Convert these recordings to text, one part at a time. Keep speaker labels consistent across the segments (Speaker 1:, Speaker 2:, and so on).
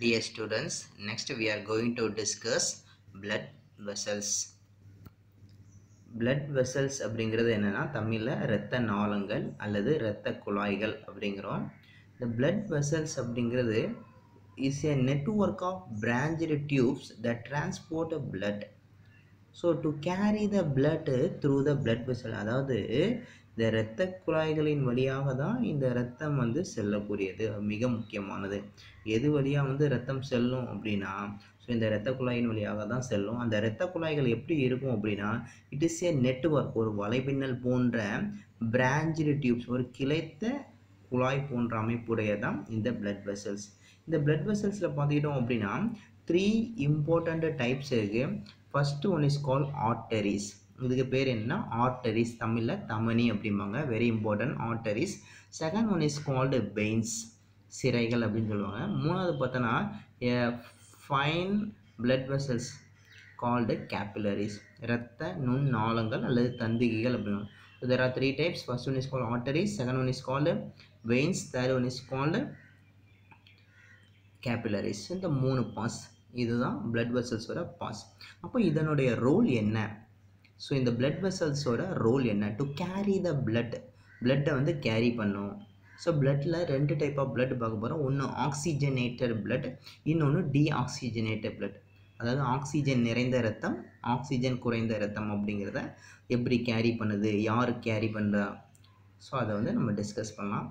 Speaker 1: Dear students, next we are going to discuss blood vessels. blood vessels அப்படிங்கிறது என்னன்னா தமிழில் இரத்த நாளங்கள் அல்லது இரத்த குழாய்கள் அப்படிங்கிறோம் இந்த blood vessels அப்படிங்கிறது is a network of branched tubes that transport blood so to carry the blood through the blood vessel அதாவது இந்த இரத்த குழாய்களின் வழியாக தான் இந்த இரத்தம் வந்து செல்லக்கூடியது அது மிக முக்கியமானது எது வழியாக வந்து இரத்தம் செல்லும் அப்படின்னா ஸோ இந்த இரத்த குழாயின் வழியாக தான் செல்லும் அந்த இரத்த குழாய்கள் எப்படி இருக்கும் அப்படின்னா இட் இஸ் ஏ நெட்வொர்க் ஒரு வலைப்பின்னல் போன்ற பிராஞ்சு டியூப்ஸ் ஒரு கிளைத்த குழாய் போன்ற அமைப்புடையதான் இந்த பிளட் வெசல்ஸ் இந்த பிளட் வெசல்ஸில் பார்த்துக்கிட்டோம் அப்படின்னா த்ரீ இம்பார்ட்டண்ட் டைப்ஸ் இருக்குது first one is call arteries இதுக்கு பேர் என்ன ஆர்டரிஸ் தமிழில் தமனி அப்படிம்பாங்க very important arteries second one is called veins சிரைகள் அப்படின்னு சொல்லுவாங்க மூணாவது பார்த்தோன்னா fine blood vessels called capillaries இரத்த நுண் நாளங்கள் அல்லது தந்திகைகள் அப்படின்னு So there are three types. First one is called arteries, second one is called veins, third one is called capillaries. இந்த மூணு பாஸ் இதுதான் பிளட் வெசல்ஸோட பாஸ் அப்போ இதனுடைய ரோல் என்ன ஸோ இந்த பிளட் வெசல்ஸோட ரோல் என்ன டு கேரி த பிளட் பிளட்டை வந்து கேரி பண்ணும் ஸோ பிளட்டில் ரெண்டு டைப் ஆஃப் பிளட் பார்க்க போகிறோம் ஒன்று ஆக்சிஜனேட்டட் பிளட் இன்னொன்று டீஆக்சிஜனேட்டட் பிளட் அதாவது ஆக்சிஜன் நிறைந்த ரத்தம் ஆக்சிஜன் குறைந்த ரத்தம் அப்படிங்கிறத எப்படி கேரி பண்ணுது யார் கேரி பண்ணுறா ஸோ அதை வந்து நம்ம டிஸ்கஸ் பண்ணலாம்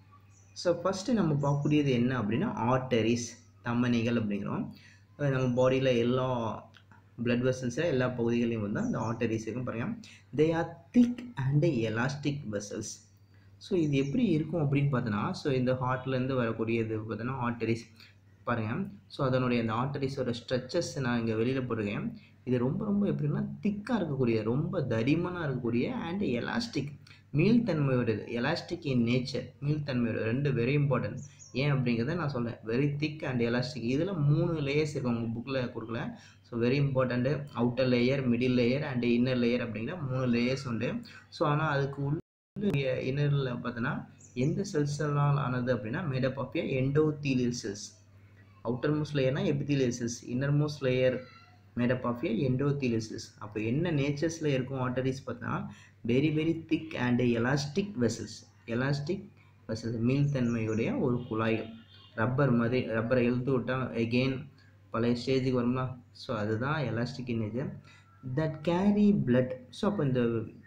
Speaker 1: ஸோ ஃபஸ்ட்டு நம்ம பார்க்கக்கூடியது என்ன அப்படின்னா ஆர்டரிஸ் தமனிகள் அப்படிங்கிறோம் அஹ் நம்ம பாடியில் எல்லா பிளட் வெசல்ஸில் எல்லா பகுதிகளையும் வந்து அந்த ஆர்டரிஸ் இருக்கும் பாருங்கள் they are thick and elastic vessels so இது எப்படி இருக்கும் அப்படின்னு பார்த்தோன்னா ஸோ இந்த ஹார்ட்லேருந்து வரக்கூடியது பார்த்தோன்னா ஆர்டரிஸ் பாருங்கள் ஸோ அதனுடைய அந்த ஆர்டரிஸோட ஸ்ட்ரெச்சஸ் நான் இங்கே வெளியில் போட்டிருக்கேன் இது ரொம்ப ரொம்ப எப்படின்னா திக்காக இருக்கக்கூடிய ரொம்ப தடிமனாக இருக்கக்கூடிய அண்ட் எலாஸ்டிக் மீள்தன்மையோடது எலாஸ்டிக் இன் நேச்சர் மீள்தன்மையோட ரெண்டு வெரி இம்பார்ட்டன்ட் ஏன் அப்படிங்கிறத நான் சொல்கிறேன் வெரி திக் அண்ட் எலாஸ்டிக் இதில் மூணு லேயர்ஸ் இருக்கும் உங்கள் புக்கில் கொடுக்கல so very important outer layer middle layer and inner layer அப்படிங்கிற மூணு லேயர்ஸ் உண்டு ஸோ ஆனால் அதுக்கு உள்ள இன்னரில் பார்த்தோன்னா எந்த செல்ஸ் எல்லாம் ஆனது அப்படின்னா made up of a endothelial cells outermost லேயர்னா epithelial cells innermost layer made up of a endothelial cells அப்போ என்ன நேச்சர்ஸில் இருக்கும் ஆர்டரிஸ் பார்த்தா very very thick and elastic vessels elastic vessels மீள்தன்மையுடைய ஒரு குழாய்கள் ரப்பர் மாதிரி ரப்பரை இழுத்து விட்டால் எகெயின் பழைய ஸ்டேஜுக்கு வரும்ல ஸோ அதுதான் elastic in nature that carry blood so அப்போ இந்த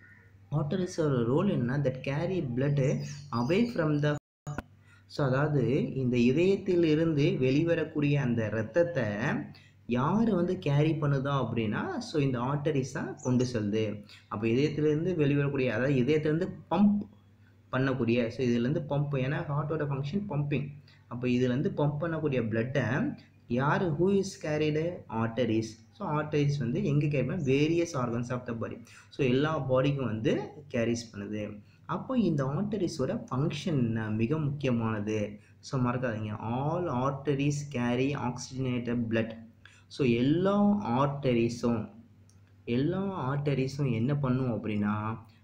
Speaker 1: ஆர்டரிஸோட ரோல் என்ன that carry blood away from the so அதாவது இந்த இதயத்தில் இருந்து வெளிவரக்கூடிய அந்த இரத்தத்தை யார் வந்து கேரி பண்ணுதா அப்படின்னா ஸோ இந்த ஆர்டரிஸ் தான் கொண்டு செல்லுது அப்போ இதயத்திலேருந்து வெளிவரக்கூடிய அதாவது இதயத்திலேருந்து பம்ப் பண்ணக்கூடிய ஸோ இதுலேருந்து பம்ப் ஏன்னா ஹார்ட்டோட ஃபங்க்ஷன் பம்பிங் அப்போ இதுலேருந்து பம்ப் பண்ணக்கூடிய பிளட்டை யார் who is carried arteries so arteries வந்து எங்கே கேரி பண்ண various organs of the body so எல்லா பாடிக்கும் வந்து கேரிஸ் பண்ணுது அப்போ இந்த ஆர்டரிஸோட ஃபங்க்ஷன் மிக முக்கியமானது ஸோ மறக்காதீங்க all arteries carry oxygenated blood so எல்லா ஆர்டரிஸும் எல்லா ஆர்டரிஸும் என்ன பண்ணும் அப்படின்னா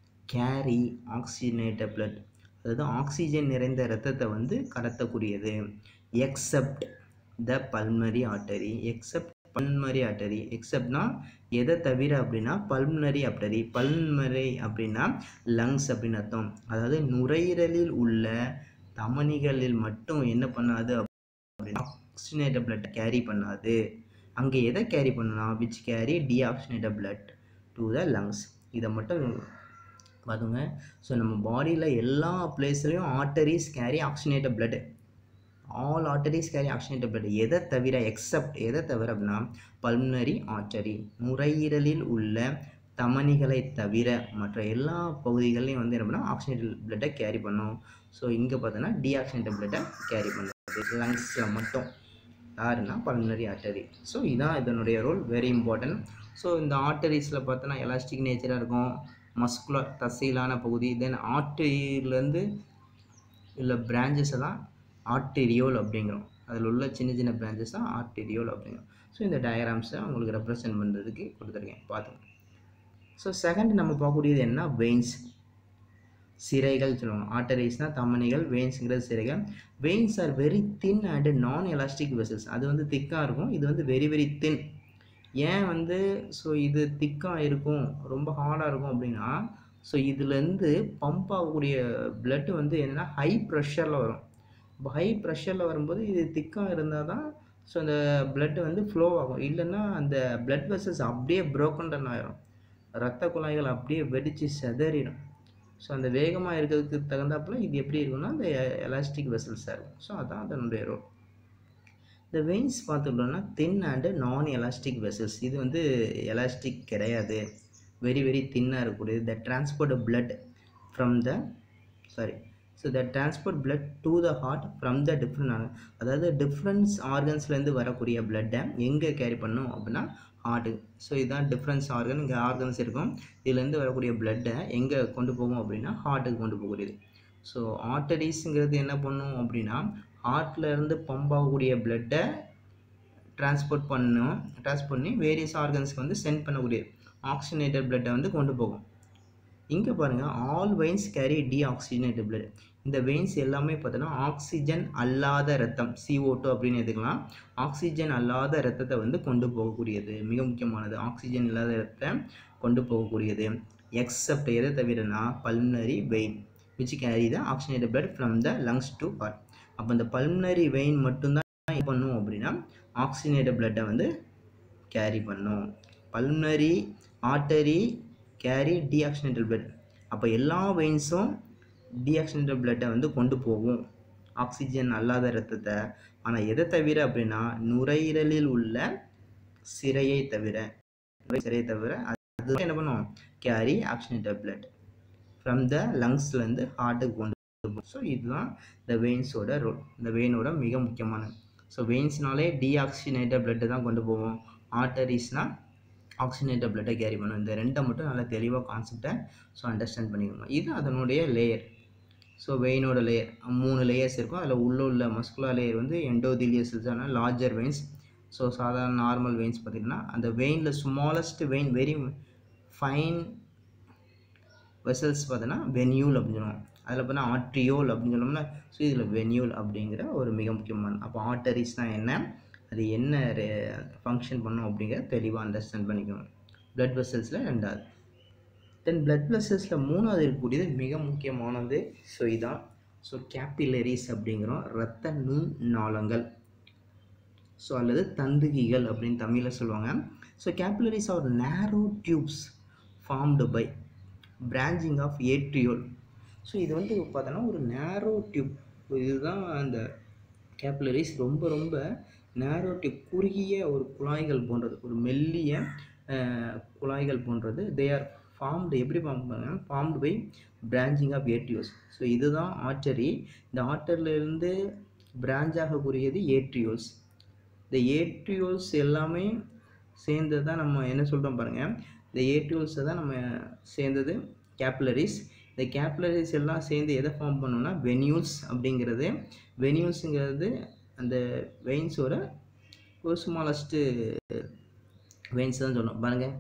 Speaker 1: கேரி ஆக்சிஜனேட்டட் பிளட் அதாவது ஆக்சிஜன் நிறைந்த இரத்தத்தை வந்து கடத்தக்கூடியது except the pulmonary artery except pulmonary artery எக்ஸப்ட்னா எதை தவிர அப்படின்னா பல்மனரி ஆர்டரி பல்மரி அப்படின்னா லங்ஸ் அப்படின்னு அர்த்தம் அதாவது நுரையீரலில் உள்ள தமனிகளில் மட்டும் என்ன பண்ணாது அப்படின்னா ஆக்சிஜனேட்டட் பிளட் கேரி பண்ணாது அங்கே எதை கேரி பண்ணுனா which carry deoxygenated blood to the lungs இதை மட்டும் பார்த்துங்க ஸோ நம்ம பாடியில் எல்லா பிளேஸ்லையும் arteries carry oxygenated blood all arteries carry oxygenated blood எதை தவிர எக்ஸப்ட் எதை தவிர அப்படின்னா பல்மனரி ஆர்டரி நுரையீரலில் உள்ள தமனிகளை தவிர மற்ற எல்லா பகுதிகளையும் வந்து என்ன பண்ணால் ஆக்சிஜனேட்டட் பிளட்டை கேரி பண்ணும் ஸோ இங்கே பார்த்தோன்னா டீஆக்சிஜனேட்டட் பிளட்டை கேரி பண்ணுறது லங்ஸில் மட்டும் யாருன்னா பல்மனரி ஆர்டரி ஸோ இதான் இதனுடைய ரோல் வெரி இம்பார்ட்டன்ட் ஸோ இந்த ஆர்டரிஸில் பார்த்தோன்னா எலாஸ்டிக் நேச்சராக இருக்கும் மஸ்குலர் தசையிலான பகுதி தென் ஆர்டரியிலேருந்து உள்ள பிரான்ச்சஸை தான் ஆர்டெரியோல் அப்படிங்கிறோம் அதில் உள்ள சின்ன சின்ன பிரான்ச்சஸ் தான் ஆர்டெரியோல் அப்படிங்கிறோம் ஸோ இந்த டயக்ராம்ஸை உங்களுக்கு ரெப்ரசன்ட் பண்ணுறதுக்கு கொடுத்துருக்கேன் பார்த்துங்க ஸோ செகண்ட் நம்ம பார்க்கக்கூடியது என்ன வெயின்ஸ் சிரைகள் சொல்லுவாங்க ஆர்டரிஸ்னால் தமனிகள் வெயின்ஸுங்கிறது சிரைகள் veins are very thin and non elastic vessels அது வந்து திக்காக இருக்கும் இது வந்து வெரி வெரி தின் ஏன் வந்து ஸோ இது திக்காக இருக்கும் ரொம்ப ஹார்டாக இருக்கும் அப்படின்னா ஸோ இதுலேருந்து பம்ப் ஆகக்கூடிய blood வந்து என்னென்னா ஹை ப்ரெஷரில் வரும் இப்போ ஹை ப்ரெஷரில் வரும்போது இது திக்காக இருந்தால் தான் ஸோ அந்த blood வந்து ஃப்ளோ ஆகும் இல்லைன்னா அந்த blood vessels அப்படியே broken down ஆயிரும் ரத்த குழாய்கள் அப்படியே வெடித்து சிதறிடும் ஸோ அந்த வேகமாக இருக்கிறதுக்கு தகுந்தாப்புல இது எப்படி இருக்கும்னா அந்த எலாஸ்டிக் வெசல்ஸாக இருக்கும் ஸோ அதான் அதனுடைய ரோல் இந்த வெயின்ஸ் பார்த்துக்கிட்டோம்னா thin and non elastic vessels இது வந்து எலாஸ்டிக் கிடையாது வெரி வெரி தின்னாக இருக்கக்கூடியது the transport blood from the sorry so the transport blood to the heart from the different organ அதாவது டிஃப்ரெண்ட்ஸ் ஆர்கன்ஸ்லேருந்து வரக்கூடிய பிளட்டை எங்கே கேரி பண்ணும் அப்படின்னா ஹார்ட்டு ஸோ இதுதான் டிஃப்ரென்ஸ் ஆர்கன் இங்கே ஆர்கன்ஸ் இருக்கும் இதுலேருந்து வரக்கூடிய பிளட்டை எங்கே கொண்டு போகும் அப்படின்னா ஹார்ட்டுக்கு கொண்டு போகக்கூடியது ஸோ ஆர்டரிஸுங்கிறது என்ன பண்ணும் அப்படின்னா ஹார்ட்ல இருந்து பம்ப் ஆகக்கூடிய பிளட்டை டிரான்ஸ்போர்ட் பண்ணும் டிரான்ஸ்போர்ட் பண்ணி வேரியஸ் ஆர்கன்ஸ்க்கு வந்து சென்ட் பண்ணக்கூடியது ஆக்சிஜனேட்டட் பிளட்டை வந்து கொண்டு போகும் இங்கே பாருங்கள் all veins carry deoxygenated blood இந்த வெயின்ஸ் எல்லாமே பார்த்தோன்னா ஆக்சிஜன் அல்லாத ரத்தம் CO2 டூ அப்படின்னு எடுத்துக்கலாம் ஆக்சிஜன் அல்லாத ரத்தத்தை வந்து கொண்டு போகக்கூடியது மிக முக்கியமானது ஆக்சிஜன் இல்லாத ரத்தத்தை கொண்டு போகக்கூடியது எக்ஸப்ட் எதை தவிரனா pulmonary vein which carry the oxygenated blood from the lungs to heart அப்போ இந்த பல்மனரி வெயின் மட்டும்தான் என்ன பண்ணும் அப்படின்னா ஆக்சிஜனேட்டட் blood-அ வந்து கேரி பண்ணும் pulmonary artery carry deoxygenated blood அப்போ எல்லா வெயின்ஸும் டீஆக்சிஜனேட்டட் blood-அ வந்து கொண்டு போகும் ஆக்சிஜன் அல்லாத இரத்தத்தை ஆனால் எதை தவிர அப்படின்னா நுரையீரலில் உள்ள சிரையை தவிர நுரை சிரையை தவிர அது என்ன பண்ணும் carry oxygenated blood from the லங்ஸ்லேருந்து ஹார்ட்டுக்கு கொண்டு போகும் ஸோ இதுதான் இந்த வெயின்ஸோட ரோல் இந்த வெயினோட மிக முக்கியமானது ஸோ வெயின்ஸ்னாலே டீஆக்சிஜனேட்டட் blood தான் கொண்டு போவோம் ஆர்டரிஸ்னால் ஆக்சிஜனேட்டட் blood-அ கேரி பண்ணும் இந்த ரெண்டை மட்டும் நல்லா தெளிவாக கான்செப்டை ஸோ அண்டர்ஸ்டாண்ட் பண்ணிக்கணும் இது அதனுடைய லேயர் ஸோ வெயினோட லேயர் மூணு லேயர்ஸ் இருக்கும் அதில் உள்ள உள்ள மஸ்குலர் லேயர் வந்து எண்டோதிலியஸ் லார்ஜர் வெயின்ஸ் ஸோ சாதாரண நார்மல் வெயின்ஸ் பார்த்திங்கன்னா அந்த வெயினில் smallest vein very fine vessels பார்த்தோன்னா வென்யூல் அப்படின்னு சொல்லுவோம் அதில் பார்த்தா ஆட்ரியோல் அப்படின்னு சொன்னோம்னா ஸோ இதில் வென்யூல் அப்படிங்கிற ஒரு மிக முக்கியமான அப்போ ஆர்டரிஸ்னால் என்ன அது என்ன ஃபங்க்ஷன் பண்ணும் அப்படிங்கிறத தெளிவாக அண்டர்ஸ்டாண்ட் பண்ணிக்கணும் blood வெசல்ஸில் ரெண்டாவது தென் blood வெசல்ஸில் மூணாவது இருக்கக்கூடியது மிக முக்கியமானது ஸோ இதான் ஸோ கேபிலரிஸ் அப்படிங்கிறோம் இரத்த நுண் நாளங்கள் ஸோ அல்லது தந்துகிகள் அப்படின்னு தமிழில் சொல்லுவாங்க so capillaries are narrow tubes formed by branching of arteriole so இது வந்து பார்த்தோன்னா ஒரு நேரோ டியூப் இதுதான் அந்த கேபிலரிஸ் ரொம்ப ரொம்ப நேரோ டியூப் குறுகிய ஒரு குழாய்கள் போன்றது ஒரு மெல்லிய அஹ், குழாய்கள் போன்றது தே ஆர் ஃபார்ம்டு எப்படி ஃபார்ம் பண்ணுங்க formed by branching of arterioles so இதுதான் ஆர்டரி இந்த ஆர்டர்லேருந்து பிரான்ச் ஆகக்கூடியது ஏட்ரியோல்ஸ் இந்த ஏட்ரியோல்ஸ் எல்லாமே சேர்ந்தது தான் நம்ம என்ன சொல்கிறோம் பாருங்கள் இந்த ஏட்ரியோல்ஸை தான் நம்ம சேர்ந்தது கேப்லரிஸ் இந்த கேப்லரிஸ் எல்லாம் சேர்ந்து எதை ஃபார்ம் பண்ணோம்னா வெனியூல்ஸ் அப்படிங்கிறது வெனியூல்ஸுங்கிறது அந்த வெயின்ஸோட ஒரு ஸ்மாலஸ்ட்டு வெயின்ஸ் தான் சொல்லணும் பாருங்கள்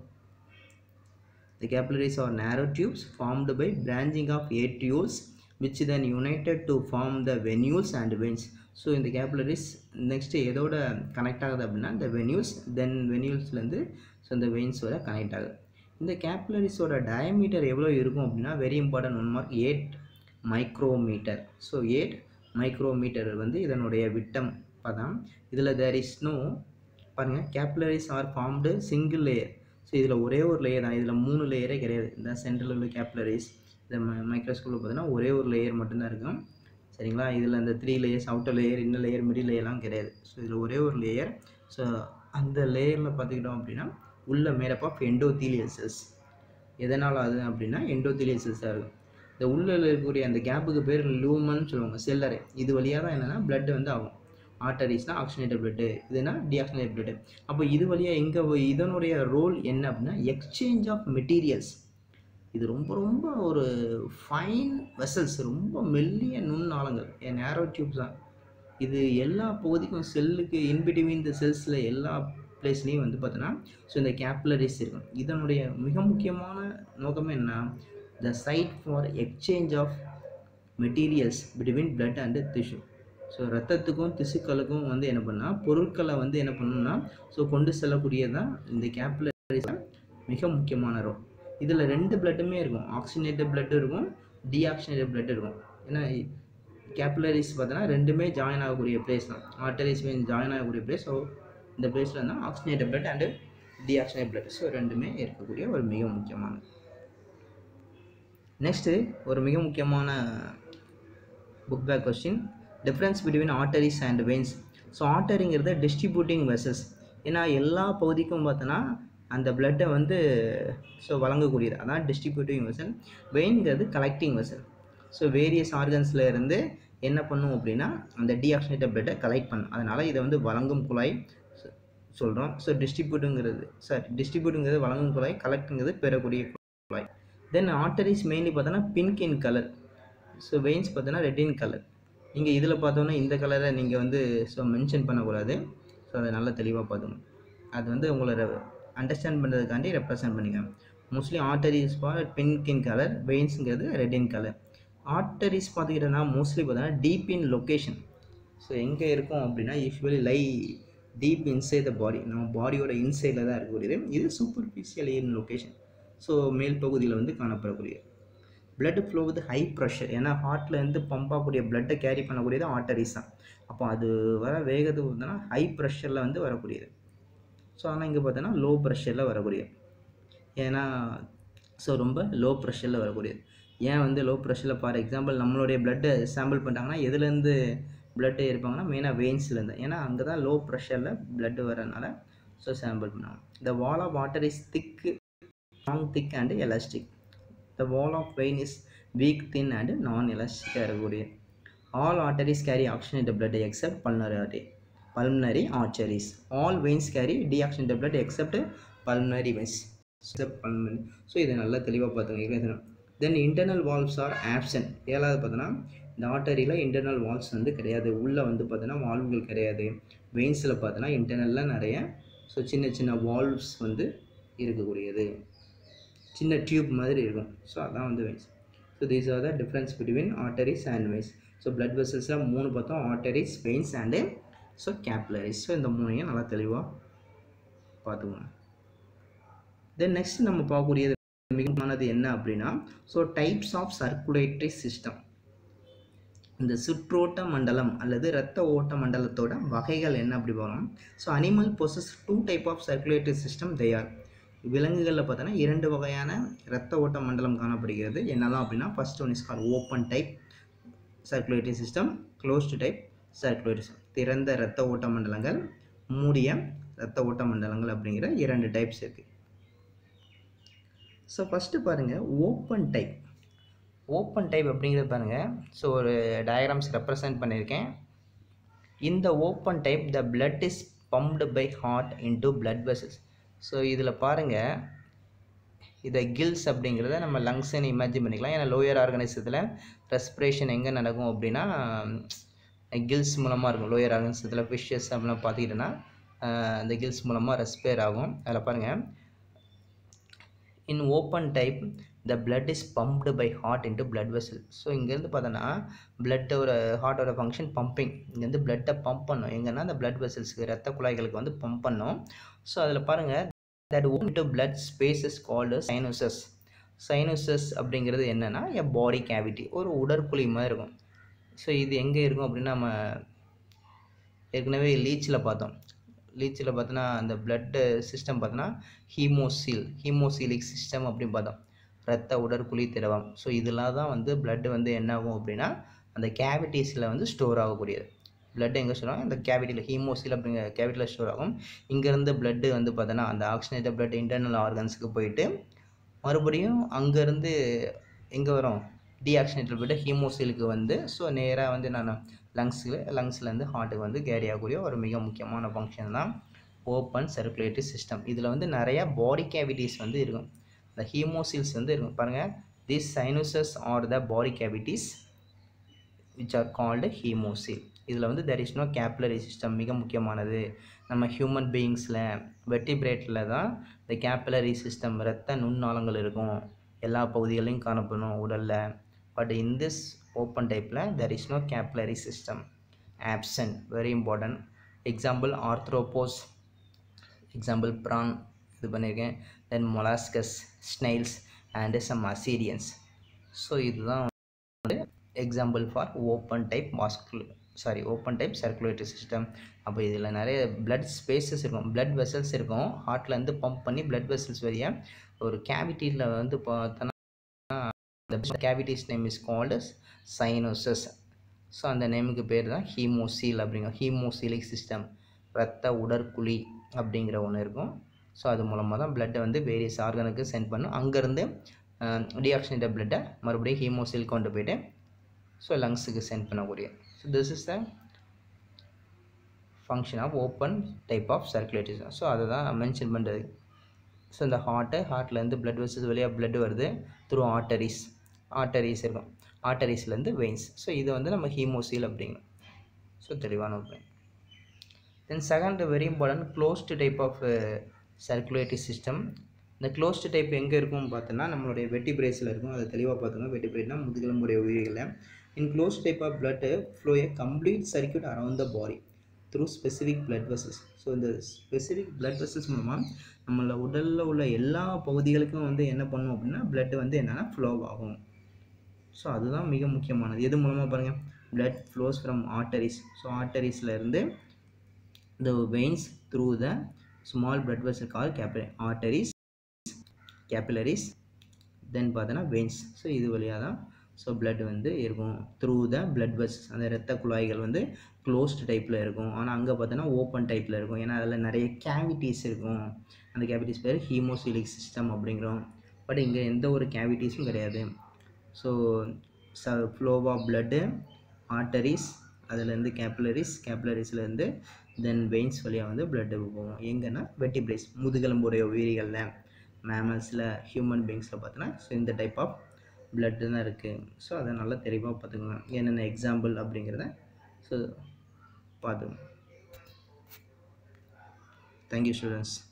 Speaker 1: The capillaries are narrow tubes formed by branching of atrioles which then united to form the venules and veins. So இந்த capillaries நெக்ஸ்ட்டு எதோட கனெக்ட் ஆகுது அப்படின்னா இந்த வெனியூல்ஸ் தென் வெனியூல்ஸ்லேருந்து ஸோ இந்த வெயின்ஸோட கனெக்ட் ஆகுது இந்த கேபிலரிஸோட டயமீட்டர் எவ்வளோ இருக்கும் அப்படின்னா very important one mark eight micrometer so eight micrometer வந்து இதனுடைய விட்டம் பார்த்தா இதில் தேர் இஸ் நோ பாருங்கள் capillaries are formed single layer so இதில் ஒரே ஒரு லேயர் தான் இதில் மூணு லேயரே கிடையாது இந்த சென்ட்ரல் உள்ள கேப்லரிஸ் இந்த மைக்ரோஸ்கோப்பில் பார்த்தீங்கன்னா ஒரே ஒரு லேயர் மட்டும்தான் இருக்கும் சரிங்களா இதில் இந்த three layers outer layer inner layer middle லேயர்லாம் கிடையாது ஸோ இதில் ஒரே ஒரு லேயர் ஸோ அந்த லேயரில் பார்த்துக்கிட்டோம் அப்படின்னா உள்ள மேடப் ஆஃப் எண்டோத்தீலியல் செல்ஸ் எதனால் அது அப்படின்னா எண்டோத்தீலியல் செல்ஸாக இருக்கும் இந்த உள்ள இருக்கக்கூடிய அந்த கேப்புக்கு பேர் லூமன் சொல்லுவாங்க செல்லரை இது வழியாக தான் என்னென்னா blood வந்து ஆகும் ஆர்டரிஸ்னால் ஆக்சிஜனேட்டட் பிளட்டு இதுனா டிஆக்சிஜனேட் பிளட்டு அப்போ இது வழியாக எங்கே இதனுடைய ரோல் என்ன அப்படின்னா எக்ஸ்சேஞ்ச் ஆஃப் மெட்டீரியல்ஸ் இது ரொம்ப ரொம்ப ஒரு ஃபைன் வெசல்ஸ் ரொம்ப மெல்லிய நுண்ணாளங்கள் என் நேரோ டியூப்ஸ் தான் இது எல்லா பகுதிக்கும் செல்லுக்கு இன்பிட்வீன் த செல்ஸில் எல்லா பிளேஸ்லேயும் வந்து பார்த்தோன்னா ஸோ இந்த கேப்லரிஸ் இருக்கும் இதனுடைய மிக முக்கியமான நோக்கமே என்ன the site for exchange of materials between blood and tissue so ரத்தத்துக்கும் திசுக்களுக்கும் வந்து என்ன பண்ணால் பொருட்களை வந்து என்ன பண்ணணும்னா ஸோ கொண்டு செல்லக்கூடியதான் இந்த கேப்லரிஸ் மிக முக்கியமான ரோல் இதில் ரெண்டு பிளட்டுமே இருக்கும் ஆக்சிஜனேட்டட் பிளட் இருக்கும் டீஆக்சிஜனேட்டட் பிளட் இருக்கும் ஏன்னா கேப்லரிஸ் பார்த்தோன்னா ரெண்டுமே ஜாயின் ஆகக்கூடிய பிளேஸ் தான் ஆர்டரிஸ் ஜாயின் ஆகக்கூடிய பிளேஸ் ஸோ இந்த பிளேஸில் தான் oxygenated blood and deoxygenate blood so ரெண்டுமே இருக்கக்கூடிய ஒரு மிக முக்கியமானது நெக்ஸ்ட்டு ஒரு மிக முக்கியமான book back question difference between arteries and veins so ஆர்டரிங்கிறது டிஸ்ட்ரிபியூட்டிங் வெசஸ் ஏன்னா எல்லா பகுதிக்கும் பார்த்தோன்னா அந்த பிளட்டை வந்து ஸோ வழங்கக்கூடியது அதான் டிஸ்ட்ரிபியூட்டிங் வெசல் வெயின்ங்கிறது கலெக்டிங் வெசல் ஸோ வேரியஸ் ஆர்கன்ஸில் இருந்து என்ன பண்ணும் அப்படின்னா அந்த டீஆக்சினேட்டட் பிளட்டை கலெக்ட் பண்ணும் அதனால் இதை வந்து வழங்கும் குழாய் சொல்கிறோம் ஸோ டிஸ்ட்ரிபியூட்டுங்கிறது சாரி டிஸ்ட்ரிபியூட்டுங்கிறது வழங்கும் குழாய் கலெக்ட்டுங்கிறது பெறக்கூடிய குழாய் தென் ஆர்டரிஸ் மெயின்லி பார்த்தோன்னா pink in colour so veins பார்த்தோன்னா ரெட் இன் கலர் நீங்கள் இதில் பார்த்தோன்னா இந்த கலரை நீங்கள் வந்து ஸோ மென்ஷன் பண்ணக்கூடாது ஸோ அதை நல்லா தெளிவாக பார்த்துக்கணும் அது வந்து உங்களை அண்டர்ஸ்டாண்ட் பண்ணுறதுக்காண்டி ரெப்ரசன்ட் பண்ணிக்கோங்க mostly arteries for pink in colour வெயின்ஸுங்கிறது ரெட் இன் கலர் ஆர்டரிஸ் பார்த்துக்கிட்டோன்னா மோஸ்ட்லி பார்த்தோன்னா டீப் இன் லொக்கேஷன் ஸோ எங்கே இருக்கும் அப்படின்னா usually lie deep inside the body நம்ம பாடியோட இன்சைடில் தான் இருக்கக்கூடியது இது சூப்பர்ஃபிஷியல் இன் லொக்கேஷன் ஸோ மேல் பகுதியில் வந்து காணப்படக்கூடியது blood flow with high pressure ஏன்னா ஹார்ட்லேருந்து பம்ப் ஆகக்கூடிய பிளட்டை கேரி பண்ணக்கூடியது ஆர்டரிஸ் தான் அப்போ அது வர வேகத்துக்கு பார்த்தோன்னா ஹை ப்ரெஷரில் வந்து வரக்கூடியது ஸோ ஆனால் இங்கே பார்த்தோன்னா லோ ப்ரெஷரில் வரக்கூடியது ஏன்னா ஸோ ரொம்ப லோ ப்ரெஷரில் வரக்கூடியது ஏன் வந்து லோ ப்ரெஷரில் ஃபார் எக்ஸாம்பிள் நம்மளுடைய பிளட்டை சாம்பிள் பண்ணிட்டாங்கன்னா எதுலேருந்து பிளட்டு இருப்பாங்கன்னா மெயினாக வெயின்ஸ்லேருந்து ஏன்னா அங்கே தான் லோ ப்ரெஷரில் பிளட்டு வரனால ஸோ சாம்பிள் பண்ணுவாங்க the wall of water is thick long thick and elastic the wall of vein is weak thin and non எலாஸ்டிக்காக இருக்கக்கூடிய all arteries carry oxygenated blood except pulmonary artery pulmonary arteries all veins carry deoxygenated blood except pulmonary veins except pulmonary so இதை நல்லா தெளிவாக பார்த்துங்க then internal valves are absent ஏழாவது பார்த்தோன்னா இந்த ஆர்டரியில் internal valves வந்து கிடையாது உள்ளே வந்து பார்த்தோன்னா வால்வுகள் கிடையாது வெயின்ஸில் பார்த்தோன்னா இன்டர்னலில் நிறைய ஸோ சின்ன சின்ன வால்வ்ஸ் வந்து இருக்கக்கூடியது சின்ன டியூப் மாதிரி இருக்கும் ஸோ அதான் வந்து veins so these are the difference between arteries and veins so blood வெசல்ஸில் மூணு பார்த்தோம் arteries veins and so capillaries so இந்த மூணையும் நல்லா தெளிவாக பார்த்துக்கோங்க தென் நெக்ஸ்ட் நம்ம பார்க்கக்கூடியது மிகமானது என்ன அப்படின்னா so types of circulatory system இந்த சுற்றோட்ட மண்டலம் அல்லது இரத்த ஓட்ட மண்டலத்தோட வகைகள் என்ன அப்படி பார்க்கலாம் so animal possess two type of circulatory system தயார் விலங்குகளில் பார்த்தோன்னா இரண்டு வகையான இரத்த ஓட்ட மண்டலம் காணப்படுகிறது என்னெல்லாம் அப்படின்னா first one is called open type circulatory system closed type circulatory system திறந்த இரத்த ஓட்ட மண்டலங்கள் மூடிய இரத்த ஓட்ட மண்டலங்கள் அப்படிங்கிற இரண்டு டைப்ஸ் இருக்குது ஸோ ஃபஸ்ட்டு பாருங்கள் ஓப்பன் டைப் ஓப்பன் டைப் அப்படிங்கிறது பாருங்கள் ஸோ ஒரு டயக்ராம்ஸ் ரெப்ரசன்ட் பண்ணியிருக்கேன் இந்த open type the blood is pumped by heart into blood vessels so இதில் பாருங்கள் இதை கில்ஸ் அப்படிங்கிறத நம்ம லங்ஸ்ன்னு இமேஜின் பண்ணிக்கலாம் ஏன்னா லோயர் ஆர்கனைசத்தில் ரெஸ்பிரேஷன் எங்கே நடக்கும் அப்படின்னா கில்ஸ் மூலமாக இருக்கும் லோயர் ஆர்கனைசத்தில் ஃபிஷ்ஷஸ் அப்படிலாம் பார்த்துக்கிட்டோன்னா அந்த கில்ஸ் மூலமாக ரெஸ்பேர் ஆகும் அதில் பாருங்கள் in open type the blood is pumped by heart into blood vessel so இங்கேருந்து பார்த்தோன்னா பிளட்டோட ஹார்ட்டோட ஃபங்க்ஷன் பம்பிங் இங்கேருந்து பிளட்டை பம்ப் பண்ணும் எங்கன்னா அந்த பிளட் வெசல்ஸுக்கு ரத்த குழாய்களுக்கு வந்து பம்ப் பண்ணும் ஸோ அதில் பாருங்கள் that own to blood space is called sinuses sinuses அப்படிங்கிறது என்னென்னா எ பாடி கேவிட்டி ஒரு உடற்குழி மாதிரி இருக்கும் ஸோ இது எங்கே இருக்கும் அப்படின்னா நம்ம ஏற்கனவே லீச்சில் பார்த்தோம் லீச்சில் பார்த்தோன்னா அந்த பிளட்டு சிஸ்டம் பார்த்தோன்னா ஹீமோசீல் ஹீமோசீலிக் சிஸ்டம் அப்படின்னு பார்த்தோம் ரத்த உடற்குழி திரவம் ஸோ இதெல்லாம் தான் வந்து பிளட்டு வந்து என்ன ஆகும் அப்படின்னா அந்த கேவிட்டிஸில் வந்து ஸ்டோர் ஆகக்கூடியது பிளட் எங்கே ஸ்டோர் ஆகும் அந்த கேவிட்டியில் ஹீமோசில் அப்படிங்கிற கேவிட்டியில் ஸ்டோர் ஆகும் இங்கேருந்து பிளட்டு வந்து பார்த்தோன்னா அந்த ஆக்சிஜனேட்டட் பிளட் இன்டர்னல் ஆர்கன்ஸுக்கு போயிட்டு மறுபடியும் அங்கேருந்து எங்கே வரும் டீஆக்சினேட்டட் பிளட் ஹீமோசிலுக்கு வந்து ஸோ நேராக வந்து நான் லங்ஸில் லங்ஸ்லேருந்து ஹார்ட்டுக்கு வந்து கேரி ஆகக்கூடிய ஒரு மிக முக்கியமான ஃபங்க்ஷன் தான் ஓப்பன் சர்க்குலேட்டரி சிஸ்டம் இதில் வந்து நிறையா பாடி கேவிட்டிஸ் வந்து இருக்கும் இந்த ஹீமோசில்ஸ் வந்து இருக்கும் பாருங்கள் this sinuses are the body cavities which are called haemocoel இதில் வந்து there is no capillary system மிக முக்கியமானது நம்ம ஹியூமன் பீயிங்ஸில் வெட்டிபிரேட்டில் தான் இந்த கேப்லரி சிஸ்டம் இரத்த நுண்ணாளங்கள் இருக்கும் எல்லா பகுதிகளையும் காணப்படும் உடலில் பட் இன் திஸ் ஓப்பன் டைப்பில் there is no capillary system absent very important example arthropods example prawn இது பண்ணியிருக்கேன் then molluscs snails and some ascidians so இதுதான் வந்து example for open type muscle sorry open type circulatory system அப்போ இதில் நிறைய blood spaces இருக்கும் blood vessels இருக்கும் ஹார்ட்லேருந்து பம்ப் பண்ணி பிளட் வெசல்ஸ் வழியாக ஒரு கேவிட்டியில் வந்து பார்த்தோன்னா the cavity's name is called as sinuses so அந்த நேமுக்கு பேர் தான் ஹீமோசீல் அப்படிங்கிற ஹீமோசீலிக் சிஸ்டம் ரத்த உடற்குழி அப்படிங்கிற ஒன்று இருக்கும் ஸோ அது மூலமாக தான் பிளட்டை வந்து வேரியஸ் ஆர்கனுக்கு சென்ட் பண்ணும் அங்கேருந்து டிஆக்சினேட்டட் பிளட்டை மறுபடியும் ஹீமோசீல் கொண்டு போயிட்டு ஸோ லங்ஸுக்கு சென்ட் பண்ணக்கூடிய so this is the function of open type of circulatory so அதை தான் மென்ஷன் பண்ணுறது ஸோ இந்த ஹார்ட்டு ஹார்ட்லேருந்து பிளட் வெசல்ஸ் வழியாக பிளட் வருது த்ரூ ஆர்டரிஸ் ஆர்டரிஸ் இருக்கும் ஆர்டரிஸ்லேருந்து வெயின்ஸ் ஸோ இது வந்து நம்ம ஹீமோசீல் அப்படிங்கிறோம் ஸோ தெளிவான ஒரு then second very important closed type of circulatory system இந்த க்ளோஸ்டு டைப் எங்கே இருக்கும் பார்த்தோன்னா நம்மளுடைய வெட்டி பிரேஸில் இருக்கும் அதை தெளிவாக பார்த்துங்க வெட்டி பிரேட்னா முதுகெலும்புடைய உயிரிகளில் in close type of blood flow a complete circuit around the body through specific blood vessels so இந்த ஸ்பெசிஃபிக் பிளட் வெசல்ஸ் மூலமாக நம்மள உடலில் உள்ள எல்லா பகுதிகளுக்கும் வந்து என்ன பண்ணும் அப்படின்னா பிளட் வந்து என்னென்னா ஃப்ளோ ஆகும் ஸோ அதுதான் மிக முக்கியமானது எது மூலமாக பாருங்கள் blood flows from arteries so ஆர்டரிஸில் இருந்து the veins through the small blood vessel called capillary arteries capillaries தென் பார்த்தோன்னா veins ஸோ இது வழியாக தான் ஸோ blood வந்து இருக்கும் த்ரூ த blood vessels அந்த இரத்த குழாய்கள் வந்து க்ளோஸ்டு டைப்பில் இருக்கும் ஆனால் அங்கே பார்த்தோன்னா ஓப்பன் டைப்பில் இருக்கும் ஏன்னா அதில் நிறைய கேவிட்டிஸ் இருக்கும் அந்த கேவிட்டிஸ் பேர் ஹீமோசிலிக் சிஸ்டம் அப்படிங்கிறோம் பட் இங்கே எந்த ஒரு கேவிட்டிஸும் கிடையாது so the flow of blood arteries அதுலேருந்து கேப்லரிஸ் கேப்லரிஸ்லேருந்து தென் வெயின்ஸ் வழியாக வந்து பிளட்டு போகும் எங்கன்னா வெட்டிபிரேஸ் முதுகெலும்புடைய உயிரிகளில் மேமல்ஸில் ஹியூமன் பீங்ஸில் பார்த்தோன்னா ஸோ இந்த டைப் ஆஃப் பிளட்டு தான் இருக்குது ஸோ அதை நல்லா தெளிவாக பார்த்துக்கோங்க என்னென்ன எக்ஸாம்பிள் அப்படிங்கிறத ஸோ பார்த்துக்கோங்க தேங்க்யூ ஸ்டூடெண்ட்ஸ்